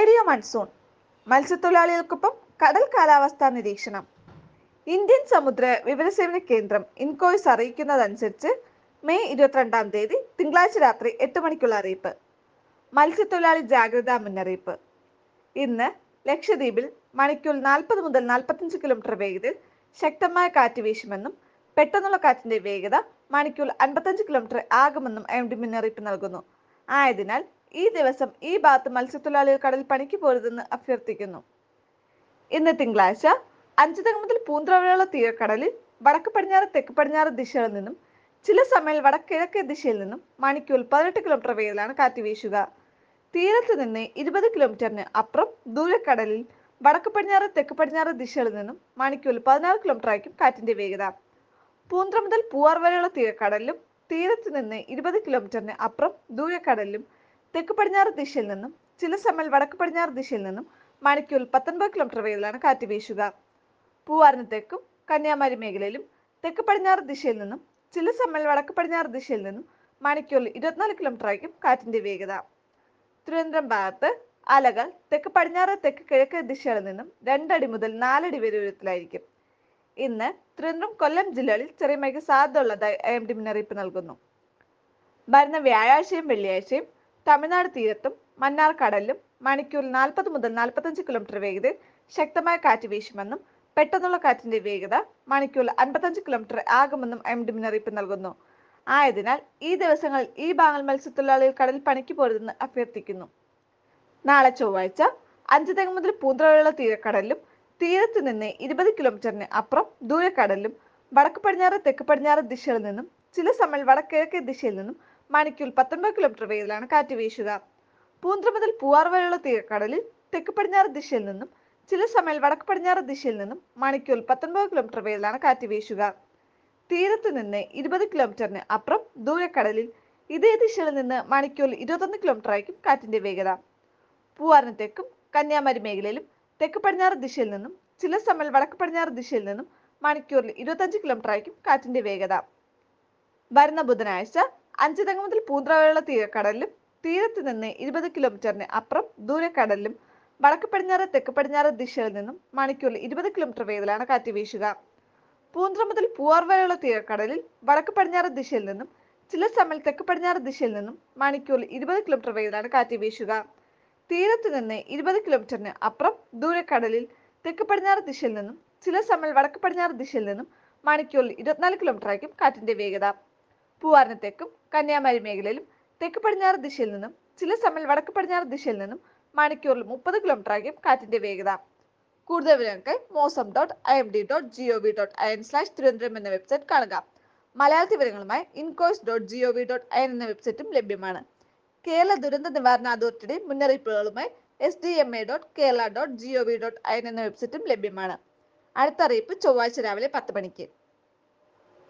radio monsoon മത്സ്യത്തൊഴിലാളികൾക്കൊപ്പം കടൽ കാലാവസ്ഥാ നിരീക്ഷണം ഇന്ത്യൻ സമുദ്ര വിവരസേവന കേന്ദ്രം ഇൻകോയ്സ് അറിയിക്കുന്നതനുസരിച്ച് മെയ് ഇരുപത്തിരണ്ടാം തീയതി തിങ്കളാഴ്ച രാത്രി എട്ട് മണിക്കുള്ള അറിയിപ്പ് മത്സ്യത്തൊഴിലാളി ജാഗ്രതാ മുന്നറിയിപ്പ് ഇന്ന് ലക്ഷദ്വീപിൽ മണിക്കൂർ നാൽപ്പത് മുതൽ നാൽപ്പത്തഞ്ച് കിലോമീറ്റർ വേഗതയിൽ ശക്തമായ കാറ്റ് വീശുമെന്നും പെട്ടെന്നുള്ള കാറ്റിന്റെ വേഗത മണിക്കൂർ അൻപത്തഞ്ച് കിലോമീറ്റർ ആകുമെന്നും എം ഡി മുന്നറിയിപ്പ് നൽകുന്നു ആയതിനാൽ ഈ ദിവസം ഈ ഭാഗത്ത് മത്സ്യത്തൊഴിലാളികൾ കടൽ പണിക്ക് പോരുതെന്ന് അഭ്യർത്ഥിക്കുന്നു ഇന്ന് തിങ്കളാഴ്ച അഞ്ചുതക മുതൽ പൂന്തറവരെയുള്ള തീരക്കടലിൽ വടക്ക് പടിഞ്ഞാറ് തെക്ക് പടിഞ്ഞാറ് ദിശകളിൽ നിന്നും ചില സമയം വടക്കിഴക്കേ ദിശയിൽ നിന്നും മണിക്കൂർ പതിനെട്ട് കിലോമീറ്റർ വേഗത്തിലാണ് കാറ്റ് വീശുക തീരത്ത് നിന്ന് ഇരുപത് കിലോമീറ്ററിന് അപ്പുറം ദൂരക്കടലിൽ വടക്ക് പടിഞ്ഞാറ് തെക്ക് പടിഞ്ഞാറ് ദിശകളിൽ നിന്നും മണിക്കൂർ പതിനാറ് കിലോമീറ്റർ ആയിരിക്കും കാറ്റിന്റെ വേഗത പൂന്ത്ര മുതൽ പൂവാർ വരെയുള്ള തീരക്കടലിലും തീരത്ത് നിന്ന് ഇരുപത് കിലോമീറ്ററിന് അപ്പുറം ദൂരക്കടലിലും തെക്ക് പടിഞ്ഞാറ് ദിശയിൽ നിന്നും ചില സമയം വടക്ക് പടിഞ്ഞാറ് ദിശയിൽ നിന്നും മണിക്കൂർ പത്തൊൻപത് കിലോമീറ്റർ വേഗത്തിലാണ് കാറ്റ് വീശുക പൂവാറിന് തെക്കും കന്യാകുമാരി മേഖലയിലും തെക്ക് പടിഞ്ഞാറ് ദിശയിൽ നിന്നും ചില സമയം വടക്ക് പടിഞ്ഞാറ് ദിശയിൽ നിന്നും മണിക്കൂറിൽ ഇരുപത്തിനാല് കിലോമീറ്റർ ആയിരിക്കും കാറ്റിന്റെ വേഗത തിരുവനന്തപുരം ഭാഗത്ത് അലകൾ തെക്ക് പടിഞ്ഞാറ് തെക്ക് കിഴക്ക് ദിശകളിൽ നിന്നും രണ്ടടി മുതൽ നാലടി വരെ ഉയരത്തിലായിരിക്കും ഇന്ന് തിരുവനന്തപുരം കൊല്ലം ജില്ലകളിൽ ചെറിയ മഴയ്ക്ക് സാധ്യതയുള്ളതായി എം ഡി മുന്നറിയിപ്പ് നൽകുന്നു വരുന്ന വ്യാഴാഴ്ചയും വെള്ളിയാഴ്ചയും തമിഴ്നാട് തീരത്തും മന്നാർ കടലിലും മണിക്കൂറിൽ നാൽപ്പത് മുതൽ നാൽപ്പത്തഞ്ച് കിലോമീറ്റർ വേഗതയിൽ ശക്തമായ കാറ്റ് വീശുമെന്നും പെട്ടെന്നുള്ള കാറ്റിന്റെ വേഗത മണിക്കൂറിൽ അൻപത്തഞ്ച് കിലോമീറ്റർ ആകുമെന്നും എം ഡി മുന്നറിയിപ്പ് നൽകുന്നു ആയതിനാൽ ഈ ദിവസങ്ങളിൽ ഈ ഭാഗങ്ങൾ മത്സ്യത്തൊഴിലാളികൾ കടൽ പണിക്ക് പോരുതെന്ന് അഭ്യർത്ഥിക്കുന്നു നാളെ ചൊവ്വാഴ്ച അഞ്ച് തെങ്ങ് മുതൽ പൂന്തറയുള്ള തീരക്കടലിലും തീരത്ത് നിന്ന് ഇരുപത് കിലോമീറ്ററിന് അപ്പുറം ദൂരക്കടലിലും വടക്ക് പടിഞ്ഞാറ് തെക്ക് പടിഞ്ഞാറ് ദിശകളിൽ നിന്നും ചില സമയം വടക്കിഴക്കേ ദിശയിൽ നിന്നും മണിക്കൂർ പത്തൊൻപത് കിലോമീറ്റർ വേഗത്തിലാണ് കാറ്റ് വീശുക പൂന്തറ മുതൽ പൂവാർ വരെയുള്ള തീരക്കടലിൽ തെക്ക് പടിഞ്ഞാറ് ദിശയിൽ നിന്നും ചില സമയം വടക്ക് പടിഞ്ഞാറ് ദിശയിൽ നിന്നും മണിക്കൂർ പത്തൊൻപത് കിലോമീറ്റർ വേഗത്തിലാണ് കാറ്റ് വീശുക തീരത്ത് നിന്ന് ഇരുപത് കിലോമീറ്ററിന് അപ്പുറം ദൂരക്കടലിൽ ഇതേ ദിശയിൽ നിന്ന് മണിക്കൂറിൽ ഇരുപത്തൊന്ന് കിലോമീറ്റർ ആയിരിക്കും കാറ്റിന്റെ വേഗത പൂവാറിന് തെക്കും കന്യാകുമാരി മേഖലയിലും തെക്ക് പടിഞ്ഞാറ് ദിശയിൽ നിന്നും ചില സമയം വടക്ക് പടിഞ്ഞാറ് ദിശയിൽ നിന്നും മണിക്കൂറിൽ ഇരുപത്തഞ്ച് കിലോമീറ്റർ ആയിരിക്കും കാറ്റിന്റെ വേഗത വരുന്ന ബുധനാഴ്ച അഞ്ച് തെങ്ങ് മുതൽ പൂന്തറവരെയുള്ള തീരക്കടലിലും തീരത്ത് നിന്ന് ഇരുപത് കിലോമീറ്ററിന് അപ്പുറം ദൂരക്കടലിലും വടക്ക് പടിഞ്ഞാറ് തെക്ക് പടിഞ്ഞാറ് ദിശയിൽ നിന്നും മണിക്കൂറിൽ ഇരുപത് കിലോമീറ്റർ വേഗത്തിലാണ് കാറ്റ് വീശുക പൂന്തറ മുതൽ പൂവാർ വരെയുള്ള തീരക്കടലിൽ വടക്ക് പടിഞ്ഞാറ് ദിശയിൽ നിന്നും ചില സമയം തെക്ക് പടിഞ്ഞാറ് ദിശയിൽ നിന്നും മണിക്കൂറിൽ ഇരുപത് കിലോമീറ്റർ വേഗത്തിലാണ് കാറ്റ് വീശുക തീരത്ത് നിന്ന് ഇരുപത് കിലോമീറ്ററിന് അപ്പുറം ദൂരക്കടലിൽ തെക്ക് പടിഞ്ഞാറ് ദിശയിൽ നിന്നും ചില സമയം വടക്ക് പടിഞ്ഞാറ് ദിശയിൽ നിന്നും മണിക്കൂറിൽ ഇരുപത്തിനാല് കിലോമീറ്റർ ആയിരിക്കും കാറ്റിന്റെ വേഗത പൂവാറിന് തെക്കും കന്യാകുമാരി മേഖലയിലും തെക്ക് പടിഞ്ഞാറ് ദിശയിൽ നിന്നും ചില സമയം വടക്ക് പടിഞ്ഞാറ് ദിശയിൽ നിന്നും മണിക്കൂറിൽ മുപ്പത് കിലോമീറ്റർ ആയിരിക്കും കാറ്റിന്റെ വേഗത കൂടുതൽ വിവരങ്ങൾക്ക് Mausam dot I M D dot G O V dot I N slash Thiruvananthapuram എന്ന വെബ്സൈറ്റ് കാണുക മലയാളത്തിൽ വിവരങ്ങളുമായി INCOIS dot G O V dot I N എന്ന വെബ്സൈറ്റും ലഭ്യമാണ് കേരള ദുരന്ത നിവാരണ അതോറിറ്റിയുടെ മുന്നറിയിപ്പുകളുമായി S D M A dot Kerala dot G O V dot I N എന്ന വെബ്സൈറ്റും ലഭ്യമാണ് അടുത്ത അറിയിപ്പ് ചൊവ്വാഴ്ച രാവിലെ പത്ത് മണിക്ക്